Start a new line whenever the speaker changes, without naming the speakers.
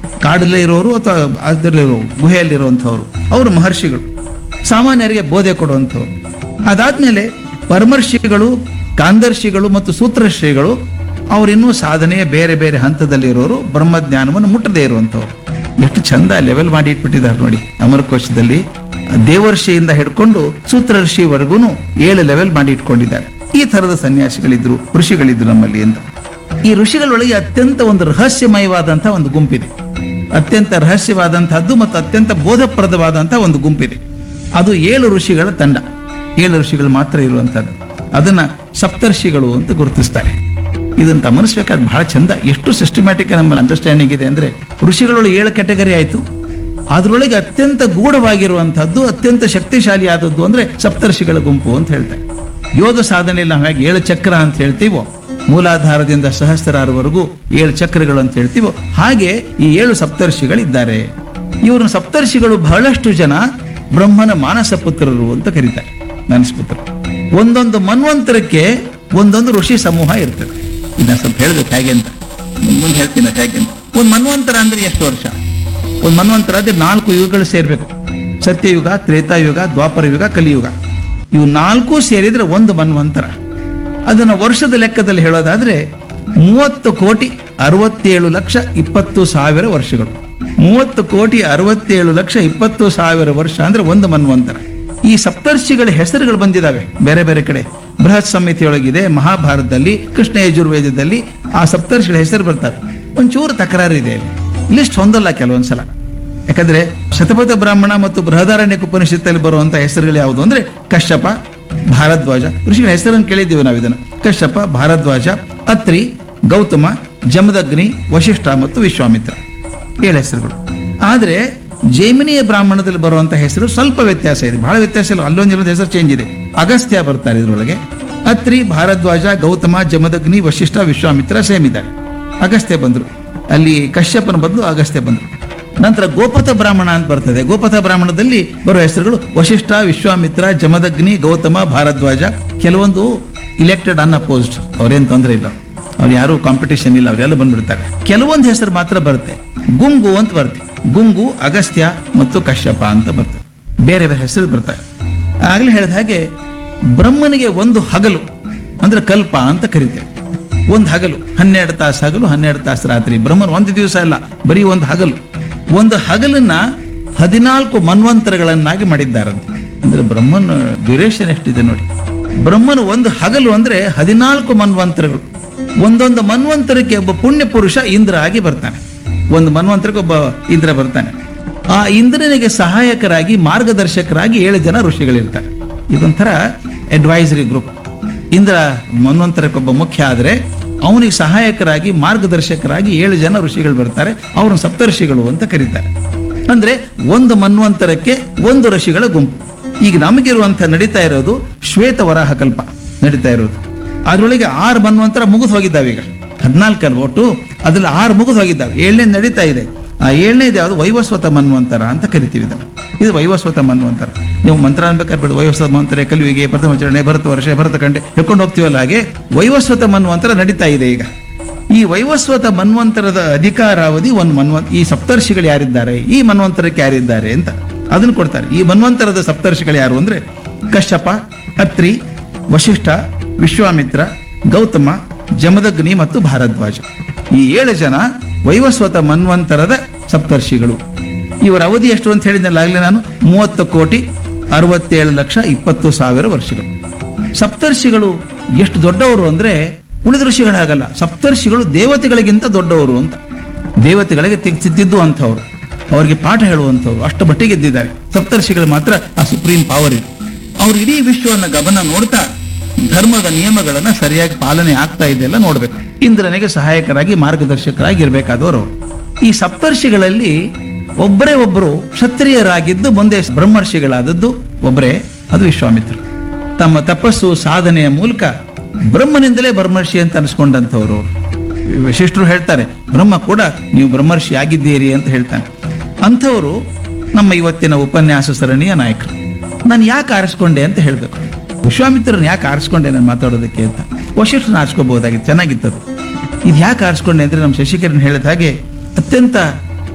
ಕಾಡಲ್ಲೇ ಇರೋರು ಅಥವಾ ಅದರಲ್ಲಿರೋ ಗುಹೆಯಲ್ಲಿರುವಂಥವ್ರು ಅವರು ಮಹರ್ಷಿಗಳು ಸಾಮಾನ್ಯರಿಗೆ ಬೋಧೆ ಕೊಡುವಂಥವ್ರು ಅದಾದ್ಮೇಲೆ ಪರಮರ್ಷಿಗಳು ಕಾಂದರ್ಶಿಗಳು ಮತ್ತು ಸೂತ್ರಶ್ರೀಗಳು ಅವರಿನ್ನೂ ಸಾಧನೆಯ ಬೇರೆ ಬೇರೆ ಹಂತದಲ್ಲಿರೋರು ಬ್ರಹ್ಮಜ್ಞಾನವನ್ನು ಮುಟ್ಟದೇ ಇರುವಂಥವ್ರು ಎಷ್ಟು ಚಂದ ಲೆವೆಲ್ ಮಾಡಿ ಇಟ್ಬಿಟ್ಟಿದ್ದಾರೆ ನೋಡಿ ಅಮರಕೋಶದಲ್ಲಿ ದೇವರ್ಷಿಯಿಂದ ಹಿಡ್ಕೊಂಡು ಸೂತ್ರರ್ಷಿವರೆಗೂ ಏಳು ಲೆವೆಲ್ ಮಾಡಿ ಇಟ್ಕೊಂಡಿದ್ದಾರೆ ಈ ತರದ ಸನ್ಯಾಸಿಗಳಿದ್ರು ಋಷಿಗಳಿದ್ರು ನಮ್ಮಲ್ಲಿ ಅಂತ ಈ ಋಷಿಗಳೊಳಗೆ ಅತ್ಯಂತ ಒಂದು ರಹಸ್ಯಮಯವಾದಂತಹ ಒಂದು ಗುಂಪಿದೆ ಅತ್ಯಂತ ರಹಸ್ಯವಾದಂತಹದ್ದು ಮತ್ತು ಅತ್ಯಂತ ಬೋಧಪ್ರದವಾದಂತಹ ಒಂದು ಗುಂಪಿದೆ ಅದು ಏಳು ಋಷಿಗಳ ತಂಡ ಏಳು ಋಷಿಗಳು ಮಾತ್ರ ಇರುವಂತಹದ್ದು ಅದನ್ನ ಸಪ್ತರ್ಷಿಗಳು ಅಂತ ಗುರುತಿಸ್ತಾರೆ ಇದನ್ನ ಗಮನಿಸ್ಬೇಕಾದ್ ಬಹಳ ಚಂದ ಎಷ್ಟು ಸಿಸ್ಟಮ್ಯಾಟಿಕ್ ನಮ್ಮ ಅಂಡರ್ಸ್ಟ್ಯಾಂಡಿಂಗ್ ಇದೆ ಅಂದ್ರೆ ಋಷಿಗಳೊಳಗೆ ಏಳು ಕ್ಯಾಟಗರಿ ಆಯ್ತು ಅದರೊಳಗೆ ಅತ್ಯಂತ ಗೂಢವಾಗಿರುವಂತಹದ್ದು ಅತ್ಯಂತ ಶಕ್ತಿಶಾಲಿ ಆದದ್ದು ಅಂದ್ರೆ ಸಪ್ತರ್ಷಿಗಳ ಗುಂಪು ಅಂತ ಹೇಳ್ತಾರೆ ಯೋಗ ಸಾಧನೆಯಲ್ಲಿ ನಾವು ಹೇಗೆ ಏಳು ಚಕ್ರ ಅಂತ ಹೇಳ್ತೀವೋ ಮೂಲಾಧಾರದಿಂದ ಸಹಸ್ರಾರವರೆಗೂ ಏಳು ಚಕ್ರಗಳು ಅಂತ ಹೇಳ್ತೀವೋ ಹಾಗೆ ಈ ಏಳು ಸಪ್ತರ್ಷಿಗಳಿದ್ದಾರೆ ಇವರು ಸಪ್ತರ್ಷಿಗಳು ಬಹಳಷ್ಟು ಜನ ಬ್ರಹ್ಮನ ಮಾನಸ ಪುತ್ರರು ಅಂತ ಕರೀತಾರೆ ಮಾನಸ ಪುತ್ರರು ಒಂದೊಂದು ಮನ್ವಂತರಕ್ಕೆ ಒಂದೊಂದು ಋಷಿ ಸಮೂಹ ಇರ್ತದೆ ಇದನ್ನ ಸ್ವಲ್ಪ ಹೇಳ್ಬೇಕು ಹೇಗೆ ಅಂತ ಮುಂದೆ ಹೇಳ್ತೀನಿ ಅದ್ ಹೇಗೆ ಅಂತ ಒಂದು ಮನ್ವಂತರ ಅಂದ್ರೆ ಎಷ್ಟು ವರ್ಷ ಒಂದು ಮನ್ವಂತರ ಅಂದ್ರೆ ನಾಲ್ಕು ಯುಗಗಳು ಸೇರ್ಬೇಕು ಸತ್ಯಯುಗ ತ್ರೇತಾಯುಗ ದ್ವಾಪರ ಯುಗ ಕಲಿಯುಗ ಇವು ನಾಲ್ಕು ಸೇರಿದ್ರೆ ಒಂದು ಮನ್ವಂತರ ಅದನ್ನ ವರ್ಷದ ಲೆಕ್ಕದಲ್ಲಿ ಹೇಳೋದಾದ್ರೆ ಮೂವತ್ತು ಕೋಟಿ ಅರವತ್ತೇಳು ಲಕ್ಷ ಇಪ್ಪತ್ತು ಸಾವಿರ ವರ್ಷಗಳು ಮೂವತ್ತು ಕೋಟಿ ಅರವತ್ತೇಳು ಲಕ್ಷ ಇಪ್ಪತ್ತು ಸಾವಿರ ವರ್ಷ ಅಂದ್ರೆ ಒಂದು ಮನ್ವಂತರ ಈ ಸಪ್ತರ್ಷಿಗಳ ಹೆಸರುಗಳು ಬಂದಿದಾವೆ ಬೇರೆ ಬೇರೆ ಕಡೆ ಬೃಹತ್ ಸಮಿತಿಯೊಳಗಿದೆ ಮಹಾಭಾರತದಲ್ಲಿ ಕೃಷ್ಣ ಯಜುರ್ವೇದದಲ್ಲಿ ಆ ಸಪ್ತರ್ಷಿಗಳ ಹೆಸರು ಬರ್ತವೆ ಒಂಚೂರು ತಕರಾರು ಇದೆ ಲಿಸ್ಟ್ ಹೊಂದಲ್ಲ ಕೆಲವೊಂದ್ಸಲ ಯಾಕಂದ್ರೆ ಶತಪಥ ಬ್ರಾಹ್ಮಣ ಮತ್ತು ಬೃಹದಾರಣ್ಯ ಉಪನಿಷತ್ತಲ್ಲಿ ಬರುವಂತ ಹೆಸರುಗಳು ಯಾವುದು ಅಂದ್ರೆ ಕಶ್ಯಪ ಭಾರದ್ವಾಜ ಋಷಿಗಳ ಹೆಸರನ್ನು ಕೇಳಿದ್ದೀವಿ ನಾವು ಇದನ್ನು ಕಶ್ಯಪ ಭಾರದ್ವಾಜ ಅತ್ರಿ ಗೌತಮ ಜಮದಗ್ನಿ ವಶಿಷ್ಠ ಮತ್ತು ವಿಶ್ವಾಮಿತ್ರ ಏಳು ಹೆಸರುಗಳು ಆದ್ರೆ ಜೈಮಿನಿಯ ಬ್ರಾಹ್ಮಣದಲ್ಲಿ ಬರುವಂತ ಹೆಸರು ಸ್ವಲ್ಪ ವ್ಯತ್ಯಾಸ ಇದೆ ಬಹಳ ವ್ಯತ್ಯಾಸ ಇಲ್ಲ ಅಲ್ಲೊಂದಿರೋದು ಹೆಸರು ಚೇಂಜ್ ಇದೆ ಅಗಸ್ತ್ಯ ಬರ್ತಾರೆ ಇದ್ರೊಳಗೆ ಅತ್ರಿ ಭಾರದ್ವಾಜ ಗೌತಮ ಜಮದಗ್ನಿ ವಶಿಷ್ಠ ವಿಶ್ವಾಮಿತ್ರ ಸೇಮ್ ಇದ್ದಾರೆ ಅಗಸ್ತ್ಯ ಬಂದ್ರು ಅಲ್ಲಿ ಕಶ್ಯಪನ ಬದಲು ಅಗಸ್ತ್ಯ ಬಂದ್ರು ನಂತರ ಗೋಪಥ ಬ್ರಾಹ್ಮಣ ಅಂತ ಬರ್ತದೆ ಗೋಪಥ ಬ್ರಾಹ್ಮಣದಲ್ಲಿ ಬರುವ ಹೆಸರುಗಳು ವಶಿಷ್ಠ ವಿಶ್ವಾಮಿತ್ರ ಜಮದಗ್ನಿ ಗೌತಮ ಭಾರದ್ವಾಜ ಕೆಲವೊಂದು ಇಲೆಕ್ಟೆಡ್ ಅನ್ಅಪೋಸ್ಡ್ ಅವ್ರೇನ್ ತೊಂದರೆ ಇಲ್ಲ ಅವ್ರು ಯಾರು ಕಾಂಪಿಟೇಷನ್ ಇಲ್ಲ ಅವರೆಲ್ಲ ಬಂದ್ಬಿಡ್ತಾರೆ ಕೆಲವೊಂದು ಹೆಸರು ಮಾತ್ರ ಬರುತ್ತೆ ಗುಂಗು ಅಂತ ಬರುತ್ತೆ ಗುಂಗು ಅಗಸ್ತ್ಯ ಮತ್ತು ಕಶ್ಯಪ ಅಂತ ಬರ್ತದೆ ಬೇರೆ ಬೇರೆ ಹೆಸರು ಬರ್ತವೆ ಆಗ್ಲೇ ಹೇಳಿದ ಹಾಗೆ ಬ್ರಹ್ಮನಿಗೆ ಒಂದು ಹಗಲು ಅಂದ್ರೆ ಕಲ್ಪ ಅಂತ ಕರಿತೇವೆ ಒಂದು ಹಗಲು ಹನ್ನೆರಡು ತಾಸು ಹಗಲು ಹನ್ನೆರಡು ತಾಸು ರಾತ್ರಿ ಬ್ರಹ್ಮನ್ ಒಂದು ದಿವಸ ಅಲ್ಲ ಬರೀ ಒಂದು ಹಗಲು ಒಂದು ಹಗಲನ್ನ ಹದಿನಾಲ್ಕು ಮನ್ವಂತರಗಳನ್ನಾಗಿ ಮಾಡಿದ್ದಾರಂತೆ ಅಂದ್ರೆ ಬ್ರಹ್ಮನ್ ಡ್ಯೂರೇಷನ್ ಎಷ್ಟಿದೆ ನೋಡಿ ಬ್ರಹ್ಮನು ಒಂದು ಹಗಲು ಅಂದ್ರೆ ಹದಿನಾಲ್ಕು ಮನ್ವಂತರಗಳು ಒಂದೊಂದು ಮನ್ವಂತರಕ್ಕೆ ಒಬ್ಬ ಪುಣ್ಯ ಪುರುಷ ಇಂದ್ರ ಆಗಿ ಬರ್ತಾನೆ ಒಂದು ಮನ್ವಂತರಕ್ಕೆ ಒಬ್ಬ ಇಂದ್ರ ಬರ್ತಾನೆ ಆ ಇಂದ್ರನಿಗೆ ಸಹಾಯಕರಾಗಿ ಮಾರ್ಗದರ್ಶಕರಾಗಿ ಏಳು ಜನ ಋಷಿಗಳಿರ್ತಾರೆ ಇದೊಂಥರ ಅಡ್ವೈಸರಿ ಗ್ರೂಪ್ ಇಂದ್ರ ಮನ್ವಂತರಕ್ಕೊಬ್ಬ ಮುಖ್ಯ ಆದ್ರೆ ಅವನಿಗೆ ಸಹಾಯಕರಾಗಿ ಮಾರ್ಗದರ್ಶಕರಾಗಿ ಏಳು ಜನ ಋಷಿಗಳು ಬರ್ತಾರೆ ಅವ್ರನ್ನ ಸಪ್ತಋಷಿಗಳು ಅಂತ ಕರೀತಾರೆ ಅಂದ್ರೆ ಒಂದು ಮನ್ವಂತರಕ್ಕೆ ಒಂದು ಋಷಿಗಳ ಗುಂಪು ಈಗ ನಮಗಿರುವಂತ ನಡೀತಾ ಇರೋದು ಶ್ವೇತ ವರಾಹ ಕಲ್ಪ ನಡೀತಾ ಇರೋದು ಅದ್ರೊಳಗೆ ಆರು ಮನ್ವಂತರ ಮುಗಿದು ಹೋಗಿದ್ದಾವೆ ಈಗ ಹದಿನಾಲ್ಕಲ್ಲಿ ಒಟ್ಟು ಅದ್ರಲ್ಲಿ ಆರು ಮುಗಿದು ಹೋಗಿದ್ದಾವೆ ಏಳನೇ ನಡೀತಾ ಇದೆ ಆ ಏಳನೇದು ಯಾವುದು ವೈವಸ್ವತ ಮನ್ವಂತರ ಅಂತ ಕರಿತೀವಿ ಇದನ್ನು ಇದು ವೈವಸ್ವತ ಮನ್ವಂತರ ನೀವು ಮಂತ್ರ ಅನ್ಬೇಕಾದ್ರೆ ಬಿಡು ವೈವಸ್ವತ ಮನ್ವಂತರ ಕಲಿಯುವಿಗೆ ಪ್ರಥಮಾಚರಣೆ ಭರತ ವರ್ಷ ಭರತ ಕಂಡೆ ಹೇಳ್ಕೊಂಡು ಹೋಗ್ತೀವಲ್ಲ ಹಾಗೆ ವೈವಸ್ವತ ಮನ್ವಂತರ ನಡೀತಾ ಇದೆ ಈಗ ಈ ವೈವಸ್ವತ ಮನ್ವಂತರದ ಅಧಿಕಾರಾವಧಿ ಒಂದು ಮನ್ವಂತ ಈ ಸಪ್ತರ್ಷಿಗಳು ಯಾರಿದ್ದಾರೆ ಈ ಮನ್ವಂತರಕ್ಕೆ ಯಾರಿದ್ದಾರೆ ಅಂತ ಅದನ್ನು ಕೊಡ್ತಾರೆ ಈ ಮನ್ವಂತರದ ಸಪ್ತರ್ಷಿಗಳು ಯಾರು ಅಂದ್ರೆ ಕಶ್ಯಪ ಅತ್ರಿ ವಶಿಷ್ಠ ವಿಶ್ವಾಮಿತ್ರ ಗೌತಮ ಜಮದಗ್ನಿ ಮತ್ತು ಭಾರದ್ವಾಜ ಈ ಏಳು ಜನ ವೈವಸ್ವತ ಮನ್ವಂತರದ ಸಪ್ತರ್ಷಿಗಳು ಇವರ ಅವಧಿ ಎಷ್ಟು ಅಂತ ಹೇಳಿದ್ನಲ್ಲ ಆಗ್ಲೇ ನಾನು ಮೂವತ್ತು ಕೋಟಿ ಅರವತ್ತೇಳು ಲಕ್ಷ ಇಪ್ಪತ್ತು ಸಾವಿರ ವರ್ಷಗಳು ಸಪ್ತರ್ಷಿಗಳು ಎಷ್ಟು ದೊಡ್ಡವರು ಅಂದ್ರೆ ಉಳಿದ ಋಷಿಗಳಾಗಲ್ಲ ಸಪ್ತರ್ಷಿಗಳು ದೇವತೆಗಳಿಗಿಂತ ದೊಡ್ಡವರು ಅಂತ ದೇವತೆಗಳಿಗೆ ತೆಗೆಸಿದ್ದು ಅಂಥವ್ರು ಅವರಿಗೆ ಪಾಠ ಹೇಳುವಂಥವ್ರು ಅಷ್ಟು ಮಟ್ಟಿಗೆ ಇದ್ದಿದ್ದಾರೆ ಸಪ್ತರ್ಷಿಗಳು ಮಾತ್ರ ಆ ಸುಪ್ರೀಂ ಪವರ್ ಇದೆ ಅವ್ರು ಇಡೀ ವಿಶ್ವವನ್ನ ಗಮನ ನೋಡ್ತಾ ಧರ್ಮದ ನಿಯಮಗಳನ್ನ ಸರಿಯಾಗಿ ಪಾಲನೆ ಆಗ್ತಾ ಇದೆಯಲ್ಲ ನೋಡ್ಬೇಕು ಇಂದ್ರನಿಗೆ ಸಹಾಯಕರಾಗಿ ಮಾರ್ಗದರ್ಶಕರಾಗಿ ಇರಬೇಕಾದವರು ಅವರು ಈ ಸಪ್ತರ್ಷಿಗಳಲ್ಲಿ ಒಬ್ಬರೇ ಒಬ್ಬರು ಕ್ಷತ್ರಿಯರಾಗಿದ್ದು ಮುಂದೆ ಬ್ರಹ್ಮರ್ಷಿಗಳಾದದ್ದು ಒಬ್ಬರೇ ಅದು ವಿಶ್ವಾಮಿತ್ರ ತಮ್ಮ ತಪಸ್ಸು ಸಾಧನೆಯ ಮೂಲಕ ಬ್ರಹ್ಮನಿಂದಲೇ ಬ್ರಹ್ಮರ್ಷಿ ಅಂತ ಅನಿಸ್ಕೊಂಡಂಥವ್ರು ವಿಶಿಷ್ಟರು ಹೇಳ್ತಾರೆ ಬ್ರಹ್ಮ ಕೂಡ ನೀವು ಬ್ರಹ್ಮರ್ಷಿ ಆಗಿದ್ದೀರಿ ಅಂತ ಹೇಳ್ತಾನೆ ಅಂಥವರು ನಮ್ಮ ಇವತ್ತಿನ ಉಪನ್ಯಾಸ ಸರಣಿಯ ನಾಯಕರು ನಾನು ಯಾಕೆ ಆರಿಸ್ಕೊಂಡೆ ಅಂತ ಹೇಳ್ಬೇಕು ವಿಶ್ವಾಮಿತ್ರನ ಯಾಕೆ ಆರಿಸ್ಕೊಂಡೆ ನಾನು ಮಾತಾಡೋದಕ್ಕೆ ಅಂತ ವಶಿಷ್ಠನ ಆರಿಸ್ಕೋಬಹುದಾಗಿತ್ತು ಚೆನ್ನಾಗಿತ್ತು ಅದು ಇದು ಯಾಕೆ ಆರಿಸ್ಕೊಂಡೆ ಅಂದ್ರೆ ನಮ್ಮ ಶಶಿಕರನ್ ಹೇಳಿದ ಹಾಗೆ ಅತ್ಯಂತ